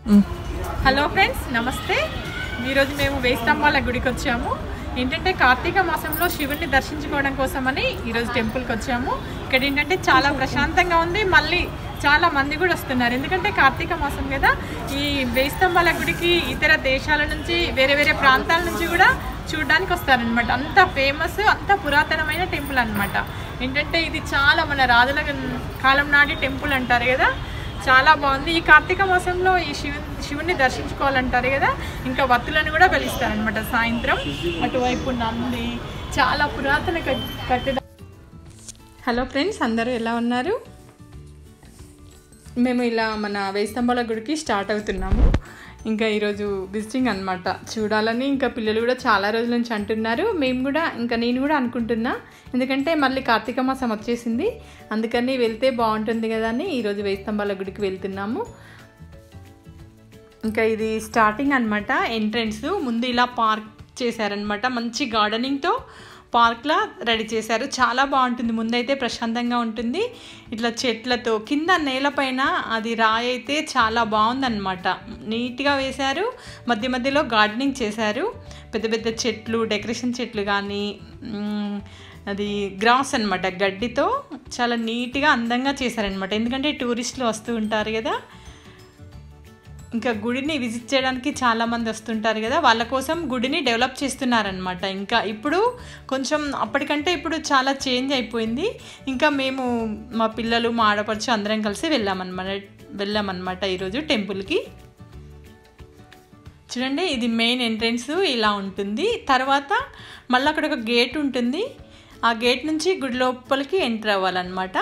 Hello friends నమస్తే ఈరోజు మేము వేయి స్తంభాల గుడికి వచ్చాము ఏంటంటే కార్తీక మాసంలో శివుడిని దర్శించుకోవడం కోసమని ఈరోజు టెంపుల్కి వచ్చాము ఇక్కడ ఏంటంటే చాలా ప్రశాంతంగా ఉంది మళ్ళీ చాలా మంది కూడా వస్తున్నారు ఎందుకంటే కార్తీక మాసం కదా ఈ వేయి స్తంభాల గుడికి ఇతర దేశాల నుంచి వేరే వేరే ప్రాంతాల నుంచి కూడా చూడడానికి వస్తారనమాట అంత ఫేమస్ అంత పురాతనమైన టెంపుల్ అన్నమాట ఏంటంటే ఇది చాలా మన రాజుల కాలం నాటి టెంపుల్ అంటారు కదా చాలా బాగుంది ఈ కార్తీక మాసంలో ఈ శివు శివుని దర్శించుకోవాలంటారు కదా ఇంకా వత్తులను కూడా వెలిస్తారనమాట సాయంత్రం అటువైపు నంది చాలా పురాతన కట్- కట్టడ హలో ఫ్రెండ్స్ అందరూ ఎలా ఉన్నారు మేము ఇలా మన వేయి స్తంభాల గుడికి స్టార్ట్ అవుతున్నాము ఇంకా ఈరోజు విజిటింగ్ అనమాట చూడాలని ఇంకా పిల్లలు కూడా చాలా రోజుల నుంచి అంటున్నారు మేము కూడా ఇంకా నేను కూడా అనుకుంటున్నా ఎందుకంటే మళ్ళీ కార్తీక మాసం వచ్చేసింది అందుకని వెళ్తే బాగుంటుంది కదా అని ఈరోజు వేయి స్తంభాల గుడికి వెళ్తున్నాము ఇంకా ఇది స్టార్టింగ్ అనమాట ఎంట్రన్స్ ముందు ఇలా పార్క్ చేశారనమాట మంచి గార్డెనింగ్తో పార్క్లా రెడీ చేశారు చాలా బాగుంటుంది ముందైతే ప్రశాంతంగా ఉంటుంది ఇట్లా చెట్లతో కింద నేలపైన అది రాయి అయితే చాలా బాగుందన్నమాట నీట్గా వేశారు మధ్య మధ్యలో గార్డెనింగ్ చేశారు పెద్ద పెద్ద చెట్లు డెకరేషన్ చెట్లు కానీ మ్, అది గ్రాస్ అన్నమాట గడ్డితో చాలా నీట్గా అందంగా చేశారనమాట ఎందుకంటే టూరిస్టులు వస్తూ ఉంటారు కదా ఇంకా గుడిని విజిట్ చేయడానికి చాలామంది వస్తుంటారు కదా వాళ్ళ కోసం గుడిని డెవలప్ చేస్తున్నారనమాట ఇంకా ఇప్పుడు కొంచెం అప్పటికంటే ఇప్పుడు చాలా చేంజ్ అయిపోయింది ఇంకా మేము మా పిల్లలు మా ఆడపడుచు అందరం కలిసి వెళ్ళామన్నమాట వెళ్ళామన్నమాట ఈరోజు టెంపుల్కి చూడండి ఇది మెయిన్ ఎంట్రన్స్ ఇలా ఉంటుంది తర్వాత మళ్ళీ అక్కడ ఒక గేట్ ఉంటుంది ఆ గేట్ నుంచి గుడి లోపలికి ఎంటర్ అవ్వాలన్నమాట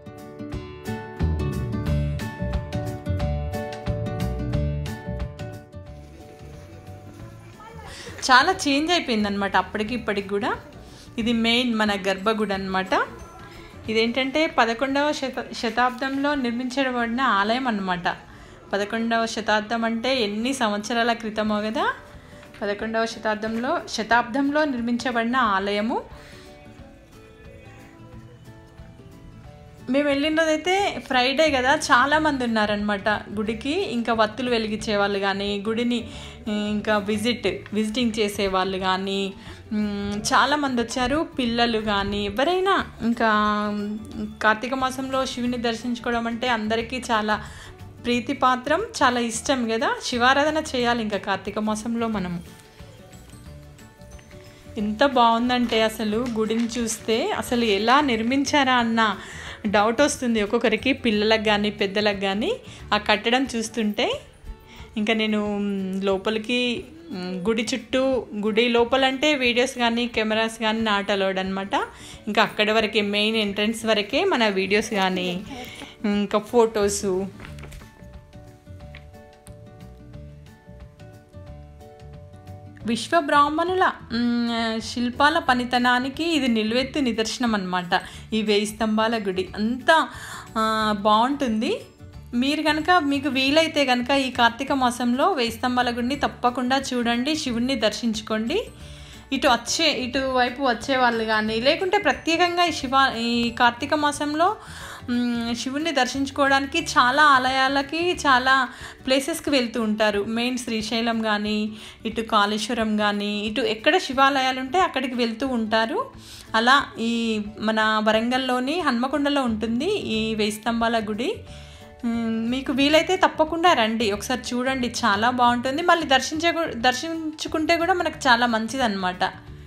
చాలా చేంజ్ అయిపోయింది అనమాట అప్పటికి ఇప్పటికి కూడా ఇది మెయిన్ మన గర్భగుడి అనమాట ఇదేంటంటే పదకొండవ శత శతాబ్దంలో నిర్మించబడిన ఆలయం అన్నమాట పదకొండవ శతాబ్దం అంటే ఎన్ని సంవత్సరాల క్రితమో కదా పదకొండవ శతాబ్దంలో శతాబ్దంలో నిర్మించబడిన ఆలయము మేము వెళ్ళిన రోజైతే ఫ్రైడే కదా చాలా మంది ఉన్నారనమాట గుడికి ఇంకా వత్తులు వెలిగించే వాళ్ళు కానీ గుడిని ఇంకా విజిట్ విజిటింగ్ చేసే వాళ్ళు కానీ మ్, చాలా మంది వచ్చారు పిల్లలు కానీ ఎవరైనా ఇంకా కార్తీక మాసంలో శివుని దర్శించుకోవడం అంటే అందరికీ చాలా ప్రీతిపాత్రం చాలా ఇష్టం కదా శివారాధన చేయాలి ఇంకా కార్తీక మాసంలో మనము ఎంత బాగుందంటే అసలు గుడిని చూస్తే అసలు ఎలా నిర్మించారా అన్న డౌట్ వస్తుంది ఒక్కొక్కరికి పిల్లలకు కానీ పెద్దలకు కానీ ఆ కట్టడం చూస్తుంటే ఇంకా నేను మ్, లోపలికి మ్, గుడి చుట్టూ గుడి లోపలంటే వీడియోస్ కానీ కెమెరాస్ కానీ నాట్ అలౌడ్ అనమాట ఇంకా అక్కడి వరకే మెయిన్ ఎంట్రన్స్ వరకే మన వీడియోస్ కానీ ఇంకా ఫొటోసు విశ్వ బ్రాహ్మణుల మ్, శిల్పాల పనితనానికి ఇది నిలువెత్తు నిదర్శనం అన్నమాట ఈ వేయి స్తంభాల గుడి అంతా ఆ, బాగుంటుంది మీరు కనుక మీకు వీలైతే కనుక ఈ కార్తీక మాసంలో వేయి స్తంభాల గుడిని తప్పకుండా చూడండి శివుణ్ణి దర్శించుకోండి ఇటు వచ్చే ఇటు వైపు వచ్చే వాళ్ళు కానీ లేకుంటే ప్రత్యేకంగా ఈ శివ ఈ కార్తీక మాసంలో మ్, శివుణ్ణి దర్శించుకోవడానికి చాలా ఆలయాలకి చాలా ప్లేసెస్కి వెళ్తూ ఉంటారు మెయిన్ శ్రీశైలం కానీ ఇటు కాళేశ్వరం కానీ ఇటు ఎక్కడ శివాలయాలు ఉంటే అక్కడికి వెళ్తూ ఉంటారు అలా ఈ మన వరంగల్లోని హన్మకొండలో ఉంటుంది ఈ వేయి స్తంభాల గుడి మ్, మీకు వీలైతే తప్పకుండా రండి ఒకసారి చూడండి చాలా బాగుంటుంది మళ్ళీ దర్శించే దర్శించుకుంటే కూడా మనకు చాలా మంచిదన్నమాట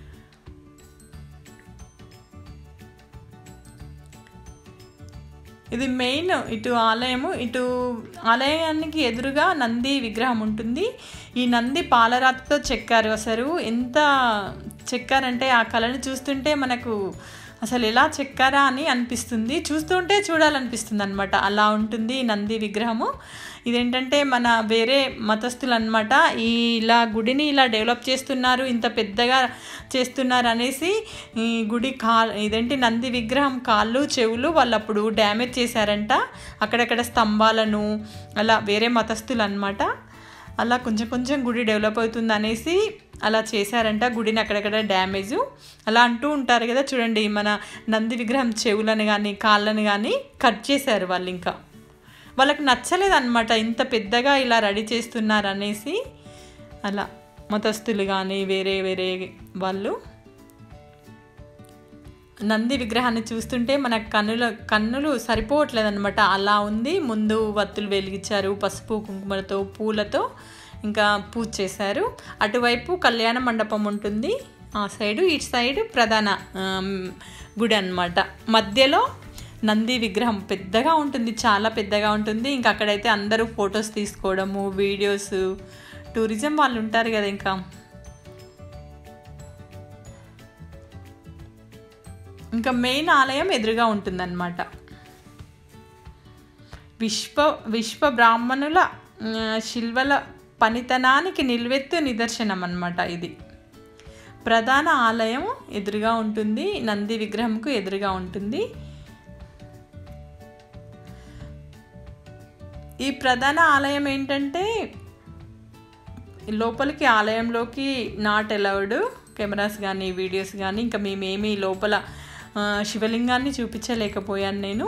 ఇది మెయిన్ ఇటు ఆలయము ఇటు ఆలయానికి ఎదురుగా నంది విగ్రహం ఉంటుంది ఈ నంది పాలరాతితో చెక్కారు అసలు ఎంత చెక్కారంటే ఆ కళను చూస్తుంటే మనకు అసలు ఎలా చెక్కారా అని అనిపిస్తుంది చూస్తుంటే చూడాలనిపిస్తుంది అనమాట అలా ఉంటుంది ఈ నంది విగ్రహము ఇదేంటంటే మన వేరే మతస్థులు అనమాట ఈ ఇలా గుడిని ఇలా డెవలప్ చేస్తున్నారు ఇంత పెద్దగా చేస్తున్నారు అనేసి ఈ గుడి కా ఇదేంటి నంది విగ్రహం కాళ్ళు చెవులు వాళ్ళు అప్పుడు డ్యామేజ్ చేశారంట అక్కడక్కడ స్తంభాలను అలా వేరే మతస్థులు అనమాట అలా కొంచెం కొంచెం గుడి డెవలప్ అవుతుంది అనేసి అలా చేశారంట గుడిని అక్కడక్కడ డ్యామేజు అలా అంటూ ఉంటారు కదా చూడండి మన నంది విగ్రహం చెవులను కానీ కాళ్ళని కానీ కట్ చేశారు వాళ్ళు ఇంకా వాళ్ళకి నచ్చలేదు అనమాట ఇంత పెద్దగా ఇలా రెడీ చేస్తున్నారు అనేసి అలా మతస్థులు కానీ వేరే వేరే వాళ్ళు నంది విగ్రహాన్ని చూస్తుంటే మన కన్నుల కన్నులు సరిపోవట్లేదు అనమాట అలా ఉంది ముందు వత్తులు వెలిగించారు పసుపు కుంకుమలతో పూలతో ఇంకా పూజ చేశారు అటువైపు కళ్యాణ మండపం ఉంటుంది ఆ సైడు ఇటు సైడ్ ప్రధాన ఆమ్, గుడి అన్నమాట మధ్యలో నంది విగ్రహం పెద్దగా ఉంటుంది చాలా పెద్దగా ఉంటుంది ఇంకా అక్కడైతే అందరూ ఫొటోస్ తీసుకోవడము వీడియోస్ టూరిజం వాళ్ళు ఉంటారు కదా ఇంకా ఇంకా మెయిన్ ఆలయం ఎదురుగా ఉంటుందన్నమాట విశ్వ విశ్వ బ్రాహ్మణుల ఆ, శిల్వల పనితనానికి నిలువెత్తు నిదర్శనం అన్నమాట ఇది ప్రధాన ఆలయం ఎదురుగా ఉంటుంది నంది విగ్రహంకు ఎదురుగా ఉంటుంది ఈ ప్రధాన ఆలయం ఏంటంటే లోపలికి ఆలయంలోకి నాట్ అలౌడ్ కెమెరాస్ కానీ వీడియోస్ కానీ ఇంకా మేమేమి లోపల ఆ, శివలింగాన్ని చూపించలేకపోయాను నేను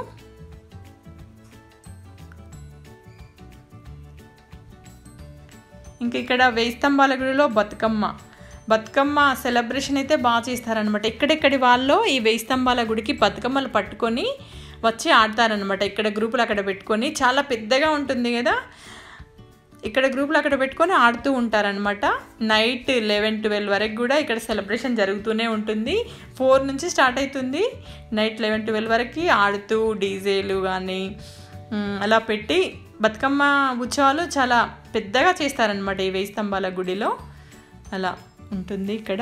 ఇంక ఇక్కడ వేయి స్తంభాల గుడిలో బతుకమ్మ బతుకమ్మ సెలబ్రేషన్ అయితే బాగా చేస్తారనమాట ఎక్కడెక్కడి వాళ్ళు ఈ వేయి స్తంభాల గుడికి బతుకమ్మలు పట్టుకొని వచ్చి ఆడతారనమాట ఇక్కడ గ్రూపులు అక్కడ పెట్టుకొని చాలా పెద్దగా ఉంటుంది కదా ఇక్కడ గ్రూపులు అక్కడ పెట్టుకొని ఆడుతూ ఉంటారనమాట నైట్ లెవెన్ ట్వెల్వ్ వరకు కూడా ఇక్కడ సెలబ్రేషన్ జరుగుతూనే ఉంటుంది ఫోర్ నుంచి స్టార్ట్ అవుతుంది నైట్ లెవెన్ ట్వెల్వ్ వరకు ఆడుతూ డీజేలు కానీ మ్, అలా పెట్టి బతుకమ్మ ఉత్సవాలు చాలా పెద్దగా చేస్తారనమాట ఈ వేయి స్తంభాల గుడిలో అలా ఉంటుంది ఇక్కడ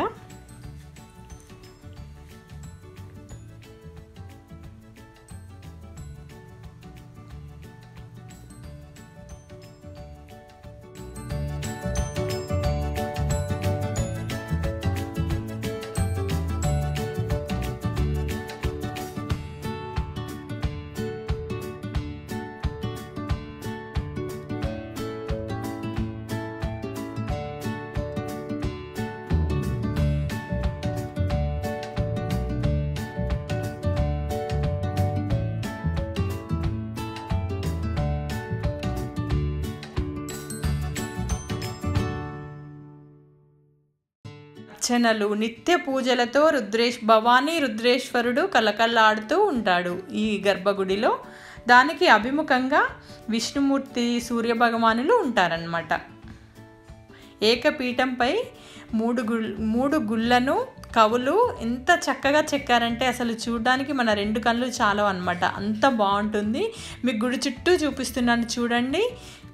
అర్చనలు నిత్య పూజలతో రుద్రేష్ భవానీ రుద్రేశ్వరుడు కలకల్లాడుతూ ఉంటాడు ఈ గర్భగుడిలో దానికి అభిముఖంగా విష్ణుమూర్తి సూర్యభగవానులు ఉంటారన్నమాట ఏకపీఠంపై మూడు గుల్ మూడు గుళ్ళను కవులు ఎంత చక్కగా చెక్కారంటే అసలు చూడడానికి మన రెండు కళ్ళు చాలా అనమాట అంత బాగుంటుంది మీకు గుడి చుట్టూ చూపిస్తున్నాను చూడండి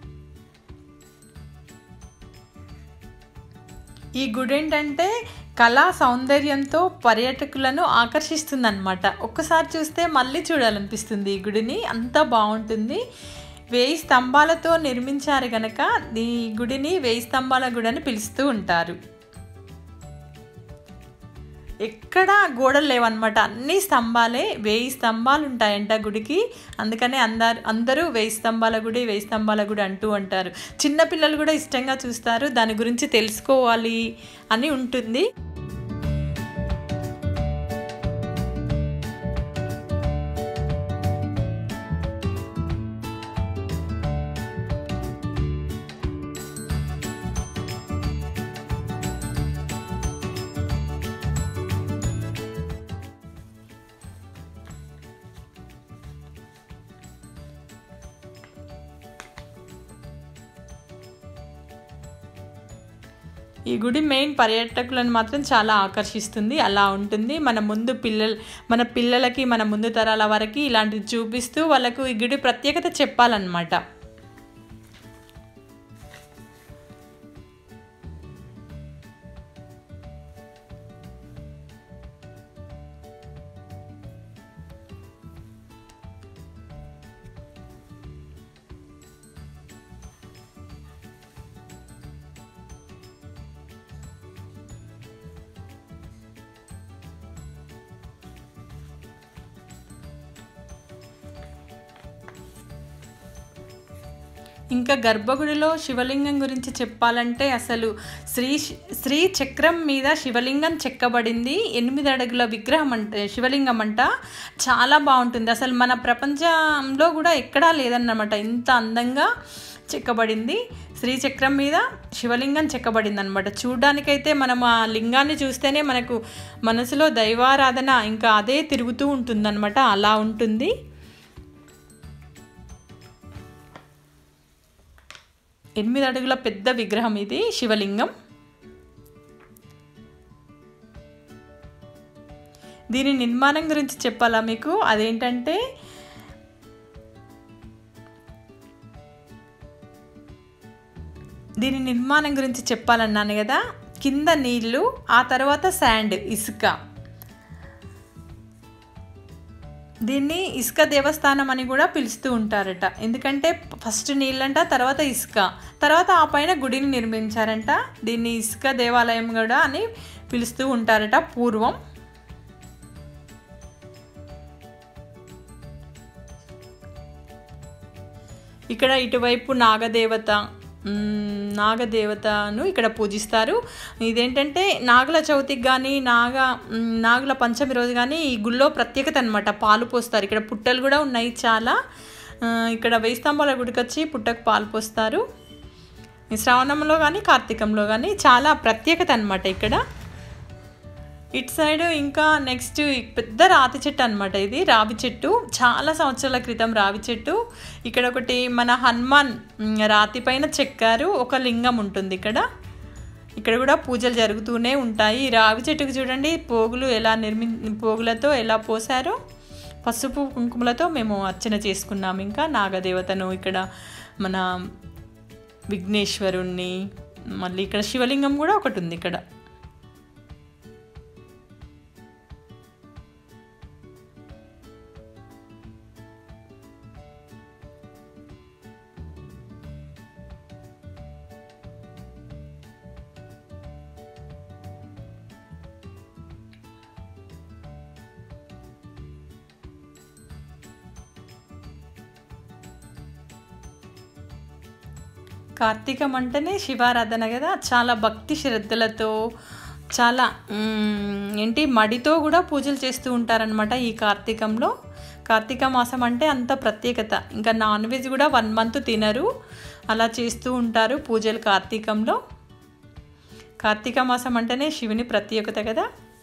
ఈ గుడి ఏంటంటే కళా సౌందర్యంతో పర్యాటకులను ఆకర్షిస్తుందన్నమాట ఒక్కసారి చూస్తే మళ్ళీ చూడాలనిపిస్తుంది ఈ గుడిని అంత బాగుంటుంది వేయి స్తంభాలతో నిర్మించారు గనక ఈ గుడిని వేయి స్తంభాల గుడి అని పిలుస్తూ ఉంటారు ఎక్కడ గోడలు లేవన్నమాట అన్ని స్తంభాలే వేయి స్తంభాలు ఉంటాయంట గుడికి అందుకనే అందరు అందరూ వేయి స్తంభాల గుడి వేయి స్తంభాల గుడి అంటూ అంటారు చిన్నపిల్లలు కూడా ఇష్టంగా చూస్తారు దాని గురించి తెలుసుకోవాలి అని ఉంటుంది ఈ గుడి మెయిన్ పర్యాటకులను మాత్రం చాలా ఆకర్షిస్తుంది అలా ఉంటుంది మన ముందు పిల్లలు మన పిల్లలకి మన ముందు తరాల వరకు ఇలాంటివి చూపిస్తూ వాళ్ళకు ఈ గుడి ప్రత్యేకత చెప్పాలన్నమాట ఇంకా గర్భగుడిలో శివలింగం గురించి చెప్పాలంటే అసలు శ్రీ శ్రీ చక్రం మీద శివలింగం చెక్కబడింది ఎనిమిది అడుగుల విగ్రహం అంటే శివలింగం అంట చాలా బాగుంటుంది అసలు మన ప్రపంచంలో కూడా ఎక్కడా లేదన్నమాట ఇంత అందంగా చెక్కబడింది శ్రీచక్రం మీద శివలింగం చెక్కబడింది అనమాట చూడ్డానికైతే మనం ఆ లింగాన్ని చూస్తేనే మనకు మనసులో దైవారాధన ఇంకా అదే తిరుగుతూ ఉంటుందన్నమాట అలా ఉంటుంది ఎనిమిది అడుగుల పెద్ద విగ్రహం ఇది శివలింగం దీని నిర్మాణం గురించి చెప్పాలా మీకు అదేంటంటే దీని నిర్మాణం గురించి చెప్పాలన్నాను కదా కింద నీళ్ళు ఆ తర్వాత శాండ్ ఇసుక దీన్ని ఇసుక దేవస్థానం అని కూడా పిలుస్తూ ఉంటారట ఎందుకంటే ఫస్ట్ నీళ్ళంట తర్వాత ఇసుక తర్వాత ఆ పైన గుడిని నిర్మించారంట దీన్ని ఇసుక దేవాలయం కూడా అని పిలుస్తూ ఉంటారట పూర్వం ఇక్కడ ఇటువైపు నాగదేవత నాగదేవతను ఇక్కడ పూజిస్తారు ఇదేంటంటే నాగుల చవితికి కానీ నాగ నాగుల పంచమి రోజు కానీ ఈ గుళ్ళో ప్రత్యేకత అనమాట పాలు పోస్తారు ఇక్కడ పుట్టలు కూడా ఉన్నాయి చాలా ఇక్కడ వెయ్యి స్తంభాల గుడికి వచ్చి పుట్టకు పాలు పోస్తారు శ్రావణంలో కానీ కార్తీకంలో కానీ చాలా ప్రత్యేకత అనమాట ఇక్కడ ఇటు సైడ్ ఇంకా నెక్స్ట్ పెద్ద రాతి చెట్టు అనమాట ఇది రావి చెట్టు చాలా సంవత్సరాల క్రితం రావి చెట్టు ఇక్కడ ఒకటి మన హనుమాన్ రాతి పైన చెక్కారు ఒక లింగం ఉంటుంది ఇక్కడ ఇక్కడ కూడా పూజలు జరుగుతూనే ఉంటాయి రావి చెట్టుకు చూడండి పోగులు ఎలా నిర్మి పోగులతో ఎలా పోసారో పసుపు కుంకుమలతో మేము అర్చన చేసుకున్నాము ఇంకా నాగదేవతను ఇక్కడ మన విఘ్నేశ్వరుణ్ణి మళ్ళీ ఇక్కడ శివలింగం కూడా ఒకటి ఉంది ఇక్కడ కార్తీకం అంటేనే శివారాధన కదా చాలా భక్తి శ్రద్ధలతో చాలా ఏంటి మడితో కూడా పూజలు చేస్తూ ఉంటారనమాట ఈ కార్తీకంలో కార్తీక మాసం అంటే అంత ప్రత్యేకత ఇంకా నాన్ వెజ్ కూడా వన్ మంత్ తినరు అలా చేస్తూ ఉంటారు పూజలు కార్తీకంలో కార్తీక మాసం అంటేనే శివుని ప్రత్యేకత కదా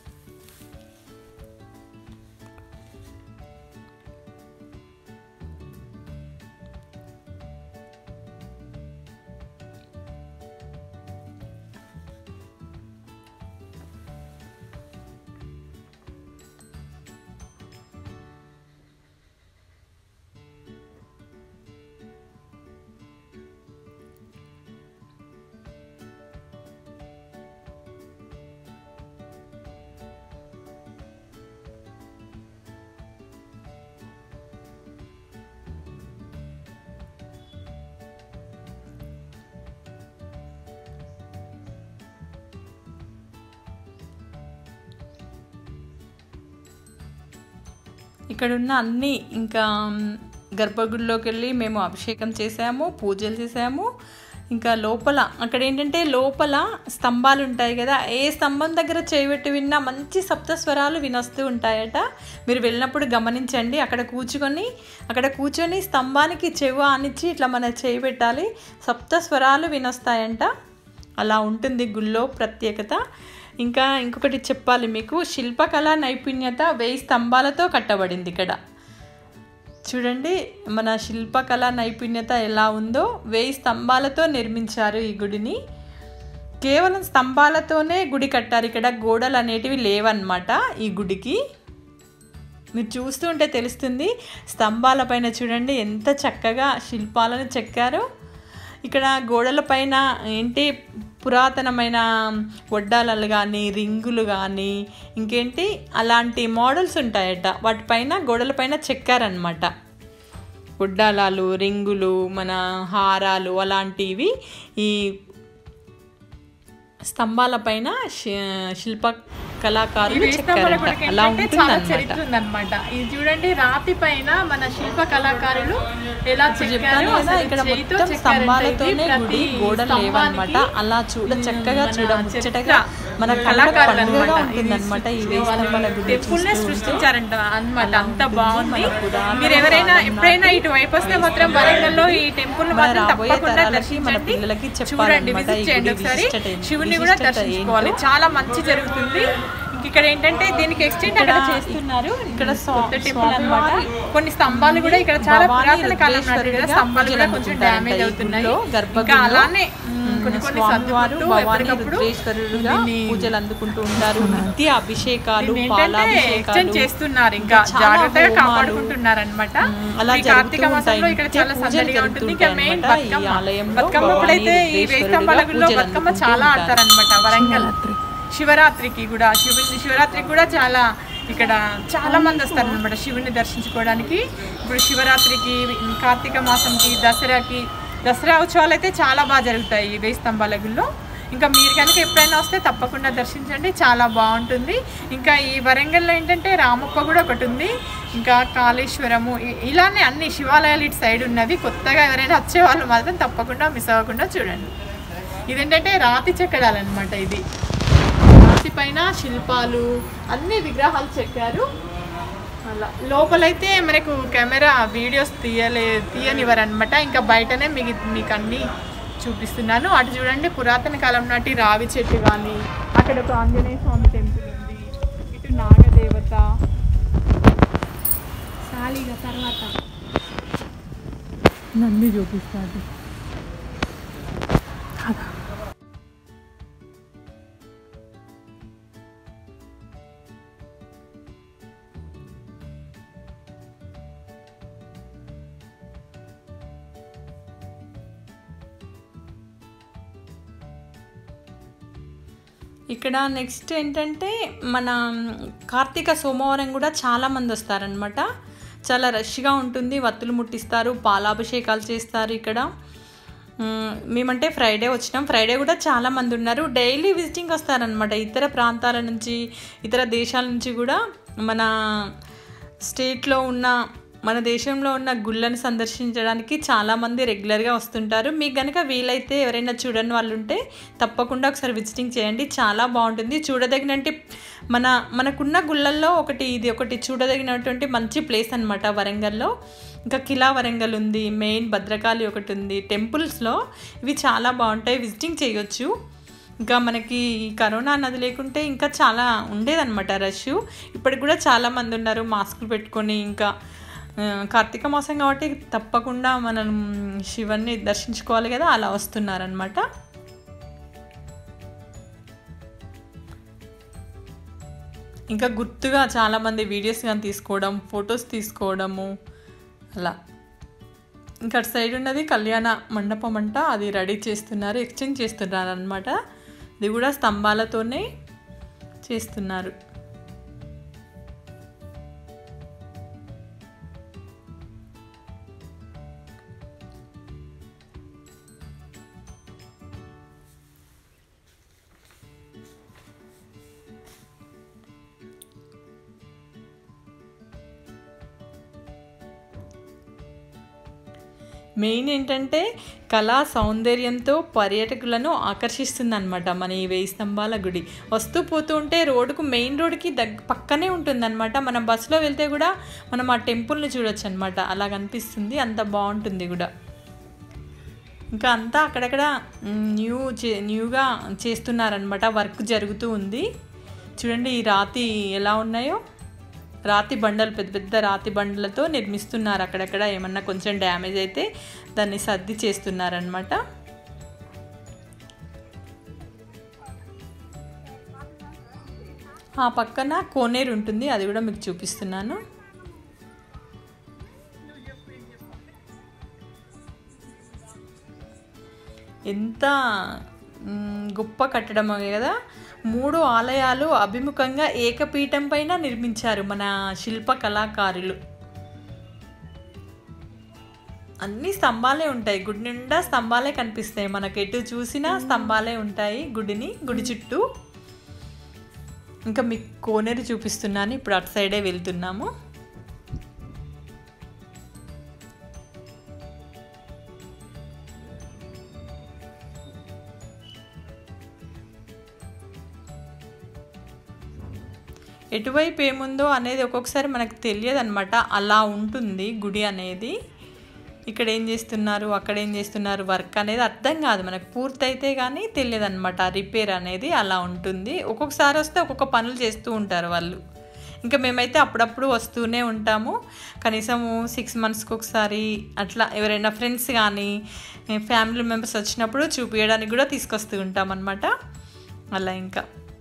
ఇక్కడున్న అన్ని ఇంకా గర్భగుడిలోకి వెళ్ళి మేము అభిషేకం చేసాము పూజలు చేసాము ఇంకా లోపల అక్కడ ఏంటంటే లోపల స్తంభాలు ఉంటాయి కదా ఏ స్తంభం దగ్గర చేయబెట్టి విన్నా మంచి సప్తస్వరాలు వినొస్తూ ఉంటాయట మీరు వెళ్ళినప్పుడు గమనించండి అక్కడ కూర్చుకొని అక్కడ కూర్చొని స్తంభానికి చెవు ఆనిచ్చి ఇట్లా మన చేయి పెట్టాలి సప్తస్వరాలు వినొస్తాయంట అలా ఉంటుంది గుళ్ళో ప్రత్యేకత ఇంకా ఇంకొకటి చెప్పాలి మీకు శిల్పకళా నైపుణ్యత వెయ్యి స్తంభాలతో కట్టబడింది ఇక్కడ చూడండి మన శిల్పకళా నైపుణ్యత ఎలా ఉందో వెయ్యి స్తంభాలతో నిర్మించారు ఈ గుడిని కేవలం స్తంభాలతోనే గుడి కట్టారు ఇక్కడ గోడలు అనేటివి లేవన్నమాట ఈ గుడికి మీరు చూస్తూ ఉంటే తెలుస్తుంది స్తంభాల పైన చూడండి ఎంత చక్కగా శిల్పాలను చెక్కారో ఇక్కడ గోడల పైన ఏంటి పురాతనమైన వడ్డాలలు కానీ రింగులు కానీ ఇంకేంటి అలాంటి మోడల్స్ ఉంటాయట వాటిపైన గోడలపైన చెక్కారనమాట వడ్డాలాలు రింగులు మన హారాలు అలాంటివి ఈ స్తంభాల పైన శిల్ప కళాకారులు చెక్కారంట అలా ఉంటుంది చాలా అనమాట చరిత్ర ఉందన్నమాట ఇది చూడండి రాతి పైన మన శిల్ప కళాకారులు ఎలా చెక్కారు చెప్పాను కదా అసలు ఇక్కడ చేయితో మొత్తం చెక్కారంట. స్తంభాలతోనే ఇది ప్రతి గుడి గోడలు లేవన్నమాట స్తంభానికి, అలా చూడ చక్కగా మన చూడ ముచ్చటగా చరిత్ర, మన కళ్ళ కళాకారులు పండుగగా అన్నమాట. ఉంటుందన్నమాట ఈ ఇది వేయి స్తంభాల గుడి టెంపుల్ నే చూస్తూ ఉంటే. సృష్టించారంట అన్నమాట అలా అంత ఉంటుంది. బాగుంది మన పురాతన మీరు ఎవరైనా కాలం ఎప్పుడైనా నాటి ఇటు వైపు వస్తే మాత్రం వరంగల్లో ఈ టెంపుల్ మన మాత్రం రాబోయే తప్పకుండా తరాలకి మన దర్శించండి పిల్లలకి చూడండి చెప్పాలన్నమాట విజిట్ ఈ చేయండి గుడి ఒకసారి విశిష్టత ఏంటి- శివుని కూడా విశిష్టత దర్శించుకోవాలి ఏంటో. చాలా మంచి జరుగుతుంది ఇంక ఇక్కడ ఏంటంటే దీనికి ఎక్స్టెంట్ అక్కడ ఇక్కడ- చేస్తున్నారు ఇక్కడ స్వా- కొత్త టెంపుల్ అన్నమాట స్వామివారి కొన్ని స్తంభాలు కూడా ఇక్కడ చాలా భవానీ పురాతన కాలం నాటి కదా రుద్రేశ్వరుడిగా స్తంభాలు కూడా పూజలు కొంచెం అందుకుంటారంట డ్యామేజ్ ఈ అవుతున్నాయి గుడిలో, ఇంకా గర్భగుడిలో. అలానే మ్, కొన్ని కొన్ని స్వామివారు సర్దుకుంటూ భవానీ ఎప్పటికప్పుడు రుద్రేశ్వరుడుగా దీన్ని పూజలు అందుకుంటూ ఉంటారు నిత్య అభిషేకాలు దీన్ని ఏంటంటే పాలాభిషేకాలు ఎక్స్టెండ్ చేస్తున్నారు ఇంకా చాలా జాగ్రత్తగా హోమాలు, కాపాడుకుంటున్నారు అనమాట మ్, అలా ఈ కార్తీక జరుగుతూ మాసంలో ఉంటాయి. ఇక్కడ నిత్య చాలా పూజలు సందడిగా ఉంటుంది ఇంకా జరుగుతుంటాయి మెయిన్ అన్నమాట. ఈ బతుకమ్మ ఆలయంలో బతుకమ్మ భవానీ అప్పుడైతే ఈ రుద్రేశ్వరుడిగా వేస్తంబాల గుడిలో పూజలు బతుకమ్మ అందుకుంటూ చాలా ఉంటారు. ఆడతారనమాట వరంగల్ శివరాత్రికి కూడా శివుని శివరాత్రికి కూడా చాలా ఇక్కడ చాలా మంది వస్తారు అనమాట శివుని దర్శించుకోవడానికి ఇప్పుడు శివరాత్రికి కార్తీక మాసంకి దసరాకి దసరా ఉత్సవాలు అయితే చాలా బాగా జరుగుతాయి ఈ వేయి స్తంభాల గుడిలో ఇంకా మీరు కనుక ఎప్పుడైనా వస్తే తప్పకుండా దర్శించండి చాలా బాగుంటుంది ఇంకా ఈ వరంగల్లో ఏంటంటే రామప్ప కూడా ఒకటి ఉంది ఇంకా కాళేశ్వరము ఇ- ఇలానే అన్ని శివాలయాలు ఇటు సైడ్ ఉన్నవి కొత్తగా ఎవరైనా వచ్చే వాళ్ళు మాత్రం తప్పకుండా మిస్ అవ్వకుండా చూడండి ఇదేంటంటే రాతి చెక్కడాలన్నమాట ఇది రాతి పైన శిల్పాలు అన్ని విగ్రహాలు చెక్కారు అలా లోపలైతే మనకు కెమెరా వీడియోస్ తీయలే తీయనివ్వరు అనమాట ఇంకా బయటనే మీకు మీకు అన్ని చూపిస్తున్నాను అటు చూడండి పురాతన కాలం నాటి రావి చెట్టు కానీ అక్కడ ఒక ఆంజనేయ స్వామి టెంపుల్ ఉంది ఇటు నాగదేవత ఖాళీగా తర్వాత నంది చూపిస్తాడు ఇక్కడ నెక్స్ట్ ఏంటంటే మన కార్తీక సోమవారం కూడా చాలా మంది వస్తారనమాట చాలా రష్గా ఉంటుంది వత్తులు ముట్టిస్తారు పాలాభిషేకాలు చేస్తారు ఇక్కడ మ్, మేమంటే ఫ్రైడే వచ్చినాం ఫ్రైడే కూడా చాలా మంది ఉన్నారు డైలీ విజిటింగ్ వస్తారనమాట ఇతర ప్రాంతాల నుంచి ఇతర దేశాల నుంచి కూడా మన స్టేట్లో ఉన్న మన దేశంలో ఉన్న గుళ్ళను సందర్శించడానికి చాలామంది రెగ్యులర్గా వస్తుంటారు మీకు కనుక వీలైతే ఎవరైనా చూడని వాళ్ళు ఉంటే తప్పకుండా ఒకసారి విజిటింగ్ చేయండి చాలా బాగుంటుంది చూడదగినట్టు మన మనకున్న గుళ్ళల్లో ఒకటి ఇది ఒకటి చూడదగినటువంటి మంచి ప్లేస్ అనమాట వరంగల్లో ఇంకా కిలా వరంగల్ ఉంది మెయిన్ భద్రకాళి ఒకటి ఉంది టెంపుల్స్లో ఇవి చాలా బాగుంటాయి విజిటింగ్ చేయొచ్చు ఇంకా మనకి ఈ కరోనా అన్నది లేకుంటే ఇంకా చాలా ఉండేదన్నమాట రష్ ఇప్పటికి కూడా చాలా మంది ఉన్నారు మాస్కులు పెట్టుకొని ఇంకా ఆ, కార్తీక మాసం కాబట్టి తప్పకుండా మనం శివుని దర్శించుకోవాలి కదా అలా వస్తున్నారనమాట ఇంకా గుర్తుగా చాలామంది వీడియోస్ కానీ తీసుకోవడం ఫొటోస్ తీసుకోవడము అలా ఇంకా అటు సైడ్ ఉన్నది కళ్యాణ మండపం అంట అది రెడీ చేస్తున్నారు ఎక్స్చేంజ్ చేస్తున్నారు అనమాట ఇది కూడా స్తంభాలతోనే చేస్తున్నారు మెయిన్ ఏంటంటే కళా సౌందర్యంతో పర్యాటకులను ఆకర్షిస్తుందన్నమాట మన ఈ వేయి స్తంభాల గుడి వస్తూ పోతూ ఉంటే రోడ్డుకు మెయిన్ రోడ్డుకి దగ్గ పక్కనే ఉంటుందన్నమాట మనం బస్సులో వెళ్తే కూడా మనం ఆ టెంపుల్ని చూడొచ్చు అనమాట అలా కనిపిస్తుంది అంత బాగుంటుంది కూడా ఇంకా అంతా అక్కడక్కడ మ్, న్యూ చే న్యూగా చేస్తున్నారనమాట వర్క్ జరుగుతూ ఉంది చూడండి ఈ రాతి ఎలా ఉన్నాయో రాతి బండలు పెద్ద పెద్ద రాతి బండలతో నిర్మిస్తున్నారు అక్కడక్కడ ఏమన్నా కొంచెం డ్యామేజ్ అయితే దాన్ని సర్ది చేస్తున్నారనమాట ఆ పక్కన కోనేరు ఉంటుంది అది కూడా మీకు చూపిస్తున్నాను ఎంత మ్, గొప్ప కట్టడం కదా మూడు ఆలయాలు అభిముఖంగా ఏకపీఠం పైన నిర్మించారు మన శిల్ప కళాకారులు అన్ని స్తంభాలే ఉంటాయి గుడి నిండా స్తంభాలే కనిపిస్తాయి మనకు ఎటు చూసినా స్తంభాలే ఉంటాయి గుడిని గుడి చుట్టూ ఇంకా మీకు కోనేరు చూపిస్తున్నాను ఇప్పుడు అటు సైడే వెళ్తున్నాము ఎటువైపు ఏముందో అనేది ఒక్కొక్కసారి మనకు తెలియదు అనమాట అలా ఉంటుంది గుడి అనేది ఇక్కడ ఏం చేస్తున్నారు అక్కడ ఏం చేస్తున్నారు వర్క్ అనేది అర్థం కాదు మనకు పూర్తయితే కానీ తెలియదు అనమాట రిపేర్ అనేది అలా ఉంటుంది ఒక్కొక్కసారి వస్తే ఒక్కొక్క పనులు చేస్తూ ఉంటారు వాళ్ళు ఇంకా మేమైతే అప్పుడప్పుడు వస్తూనే ఉంటాము కనీసము సిక్స్ మంత్స్కి ఒకసారి అట్లా ఎవరైనా ఫ్రెండ్స్ కానీ ఫ్యామిలీ మెంబర్స్ వచ్చినప్పుడు చూపించడానికి కూడా తీసుకొస్తూ ఉంటాం అనమాట అలా ఇంకా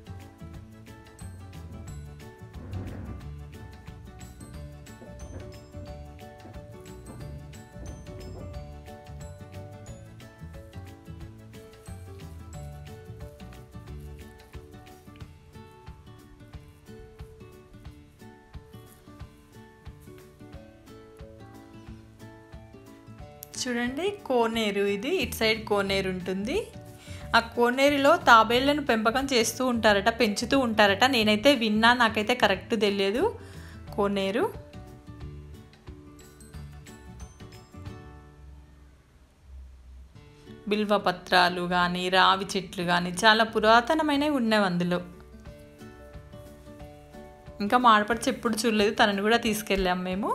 చూడండి కోనేరు ఇది ఇటు సైడ్ కోనేరు ఉంటుంది ఆ కోనేరులో తాబేళ్లను పెంపకం చేస్తూ ఉంటారట పెంచుతూ ఉంటారట నేనైతే విన్నా నాకైతే కరెక్ట్ తెలియదు కోనేరు బిల్వ పత్రాలు కానీ రావి చెట్లు కానీ చాలా పురాతనమైనవి ఉన్నవి అందులో ఇంకా మాడపడిచి ఎప్పుడు చూడలేదు తనని కూడా తీసుకెళ్ళాం మేము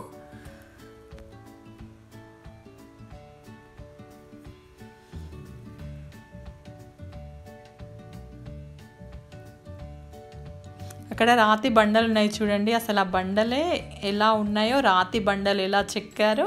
అక్కడ రాతి బండలు ఉన్నాయి చూడండి అసలు ఆ బండలే ఎలా ఉన్నాయో రాతి బండలు ఎలా చెక్కారో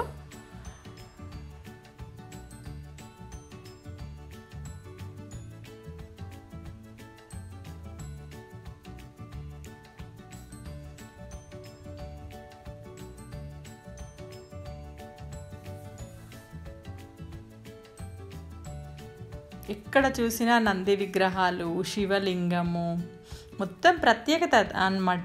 ఎక్కడ చూసినా నంది విగ్రహాలు శివలింగము మొత్తం ప్రత్యేకత అన్నమాట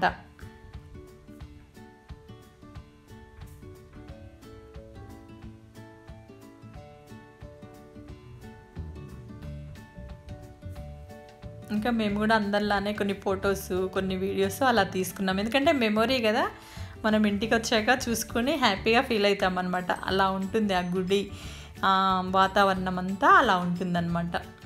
ఇంకా మేము కూడా అందరిలానే కొన్ని ఫొటోస్ కొన్ని వీడియోస్ అలా తీసుకున్నాం ఎందుకంటే మెమొరీ కదా మనం ఇంటికి వచ్చాక చూసుకొని హ్యాపీగా ఫీల్ అవుతాం అనమాట అలా ఉంటుంది ఆ గుడి ఆ, వాతావరణం అంతా అలా ఉంటుందన్నమాట